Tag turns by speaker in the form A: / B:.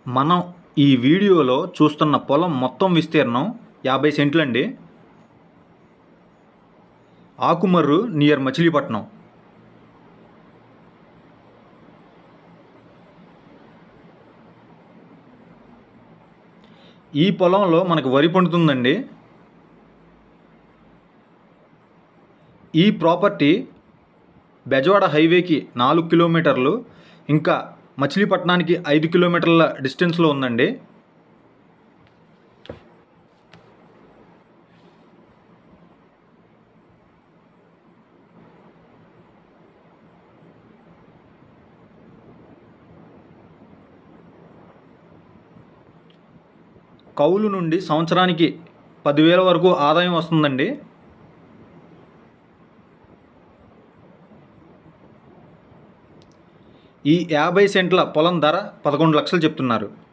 A: మనం ఈ వీడియోలో చూస్తున్న పొలం మొత్తం విస్తీర్ణం యాభై సెంట్లండి ఆకుమర్రు నియర్ మచిలీపట్నం ఈ పొలంలో మనకు వరి పండుతుందండి ఈ ప్రాపర్టీ బెజవాడ హైవేకి నాలుగు కిలోమీటర్లు ఇంకా మచిలీపట్నానికి ఐదు కిలోమీటర్ల డిస్టెన్స్లో ఉందండి కౌలు నుండి సంవత్సరానికి పదివేల వరకు ఆదాయం వస్తుందండి ఈ యాభై సెంట్ల పొలం ధర పదకొండు లక్షలు చెప్తున్నారు